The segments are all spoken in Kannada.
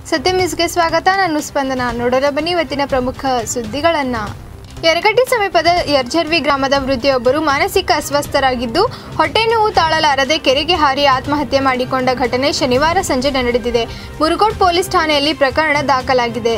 ಸತ್ಯ ನ್ಯೂಸ್ಗೆ ಸ್ವಾಗತ ನಾನು ಸ್ಪಂದನ ನೋಡೋಣ ಬನ್ನಿ ಇವತ್ತಿನ ಪ್ರಮುಖ ಸುದ್ದಿಗಳನ್ನ ಯರಗಟ್ಟಿ ಸಮೀಪದ ಯರ್ಜರ್ವಿ ಗ್ರಾಮದ ವೃದ್ಧೆಯೊಬ್ಬರು ಮಾನಸಿಕ ಅಸ್ವಸ್ಥರಾಗಿದ್ದು ಹೊಟ್ಟೆ ನೋವು ತಾಳಲಾರದೆ ಕೆರೆಗೆ ಹಾರಿ ಆತ್ಮಹತ್ಯೆ ಮಾಡಿಕೊಂಡ ಘಟನೆ ಶನಿವಾರ ಸಂಜೆ ನಡೆದಿದೆ ಮುರುಗೋಡ್ ಪೊಲೀಸ್ ಠಾಣೆಯಲ್ಲಿ ಪ್ರಕರಣ ದಾಖಲಾಗಿದೆ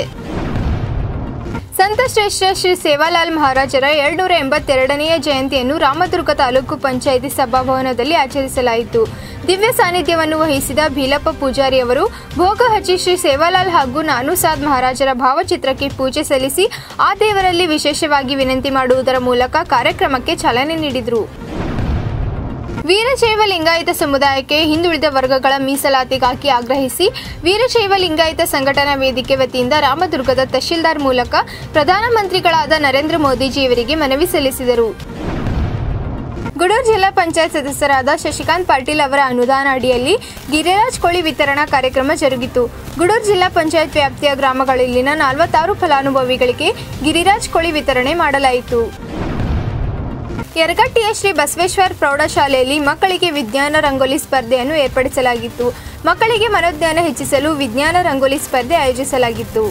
ಸಂತ ಶ್ರೇಷ್ಠ ಶ್ರೀ ಸೇವಾಲಾಲ್ ಮಹಾರಾಜರ ಎರಡ್ನೂರ ಎಂಬತ್ತೆರಡನೆಯ ಜಯಂತಿಯನ್ನು ರಾಮದುರ್ಗ ತಾಲೂಕು ಪಂಚಾಯಿತಿ ಸಭಾಭವನದಲ್ಲಿ ಆಚರಿಸಲಾಯಿತು ದಿವ್ಯ ಸಾನ್ನಿಧ್ಯವನ್ನು ವಹಿಸಿದ ಭೀಲಪ್ಪ ಪೂಜಾರಿ ಅವರು ಭೋಗ ಹಚ್ಚಿ ಶ್ರೀ ಸೇವಾಲಾಲ್ ಹಾಗೂ ನಾನೂ ಸಾದ್ ಮಹಾರಾಜರ ಭಾವಚಿತ್ರಕ್ಕೆ ಪೂಜೆ ಸಲ್ಲಿಸಿ ಆ ದೇವರಲ್ಲಿ ವಿಶೇಷವಾಗಿ ವಿನಂತಿ ಮಾಡುವುದರ ಮೂಲಕ ಕಾರ್ಯಕ್ರಮಕ್ಕೆ ಚಾಲನೆ ನೀಡಿದರು ವೀರಶೈವ ಲಿಂಗಾಯತ ಸಮುದಾಯಕ್ಕೆ ಹಿಂದುಳಿದ ವರ್ಗಗಳ ಮೀಸಲಾತಿಗಾಗಿ ಆಗ್ರಹಿಸಿ ವೀರಶೈವ ಲಿಂಗಾಯತ ಸಂಘಟನಾ ವೇದಿಕೆ ವತಿಯಿಂದ ರಾಮದುರ್ಗದ ತಹಶೀಲ್ದಾರ್ ಮೂಲಕ ಪ್ರಧಾನಮಂತ್ರಿಗಳಾದ ನರೇಂದ್ರ ಮೋದಿಜಿಯವರಿಗೆ ಮನವಿ ಸಲ್ಲಿಸಿದರು ಗುಡೂರು ಜಿಲ್ಲಾ ಪಂಚಾಯತ್ ಸದಸ್ಯರಾದ ಶಶಿಕಾಂತ್ ಪಾಟೀಲ್ ಅವರ ಅನುದಾನ ಅಡಿಯಲ್ಲಿ ಗಿರಿರಾಜ್ ಕೋಳಿ ವಿತರಣಾ ಕಾರ್ಯಕ್ರಮ ಜರುಗಿತು ಗುಡೂರು ಜಿಲ್ಲಾ ಪಂಚಾಯತ್ ವ್ಯಾಪ್ತಿಯ ಗ್ರಾಮಗಳಲ್ಲಿನ ನಲವತ್ತಾರು ಫಲಾನುಭವಿಗಳಿಗೆ ಗಿರಿರಾಜ್ ಕೋಳಿ ವಿತರಣೆ ಮಾಡಲಾಯಿತು ಯರಗಟ್ಟಿಯ ಶ್ರೀ ಬಸವೇಶ್ವರ ಪ್ರೌಢಶಾಲೆಯಲ್ಲಿ ಮಕ್ಕಳಿಗೆ ವಿಜ್ಞಾನ ರಂಗೋಲಿ ಸ್ಪರ್ಧೆಯನ್ನು ಏರ್ಪಡಿಸಲಾಗಿತ್ತು ಮಕ್ಕಳಿಗೆ ಮನೋಜ್ಞಾನ ಹೆಚ್ಚಿಸಲು ವಿಜ್ಞಾನ ರಂಗೋಲಿ ಸ್ಪರ್ಧೆ ಆಯೋಜಿಸಲಾಗಿತ್ತು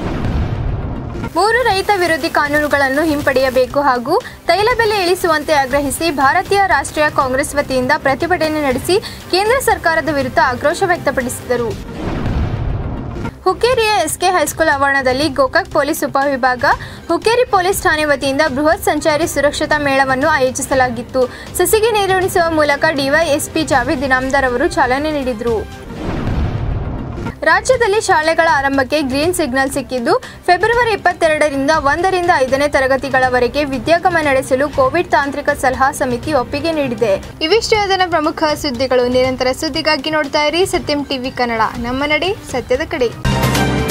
ಮೂರು ರೈತ ವಿರೋಧಿ ಕಾನೂನುಗಳನ್ನು ಹಿಂಪಡೆಯಬೇಕು ಹಾಗೂ ತೈಲ ಬೆಲೆ ಇಳಿಸುವಂತೆ ಆಗ್ರಹಿಸಿ ಭಾರತೀಯ ರಾಷ್ಟ್ರೀಯ ಕಾಂಗ್ರೆಸ್ ವತಿಯಿಂದ ಪ್ರತಿಭಟನೆ ನಡೆಸಿ ಕೇಂದ್ರ ಸರ್ಕಾರದ ವಿರುದ್ಧ ಆಕ್ರೋಶ ವ್ಯಕ್ತಪಡಿಸಿದರು ಹುಕ್ಕೇರಿಯ ಎಸ್ಕೆ ಹೈಸ್ಕೂಲ್ ಆವರಣದಲ್ಲಿ ಗೋಕಾಕ್ ಪೊಲೀಸ್ ಉಪವಿಭಾಗ ಹುಕ್ಕೇರಿ ಪೊಲೀಸ್ ಠಾಣೆ ವತಿಯಿಂದ ಬೃಹತ್ ಸಂಚಾರಿ ಸುರಕ್ಷತಾ ಮೇಳವನ್ನು ಆಯೋಜಿಸಲಾಗಿತ್ತು ಸಸಿಗೆ ನೀರುಣಿಸುವ ಮೂಲಕ ಡಿವೈಎಸ್ಪಿ ಜಾವೇದ್ ಇನಾಮ್ದಾರ್ ಅವರು ಚಾಲನೆ ನೀಡಿದರು ರಾಜ್ಯದಲ್ಲಿ ಶಾಲೆಗಳ ಆರಂಭಕ್ಕೆ ಗ್ರೀನ್ ಸಿಗ್ನಲ್ ಸಿಕ್ಕಿದ್ದು ಫೆಬ್ರವರಿ ಇಪ್ಪತ್ತೆರಡರಿಂದ ಒಂದರಿಂದ ಐದನೇ ತರಗತಿಗಳವರೆಗೆ ವಿದ್ಯಾಗಮ ನಡೆಸಲು ಕೋವಿಡ್ ತಾಂತ್ರಿಕ ಸಲಹಾ ಸಮಿತಿ ಒಪ್ಪಿಗೆ ನೀಡಿದೆ ಇವಿಷ್ಟು ಅದನ್ನ ಪ್ರಮುಖ ಸುದ್ದಿಗಳು ನಿರಂತರ ಸುದ್ದಿಗಾಗಿ ನೋಡ್ತಾ ಇರಿ ಸತ್ಯಂ ಟಿವಿ ಕನ್ನಡ ನಮ್ಮ ನಡೆ ಸತ್ಯದ ಕಡೆ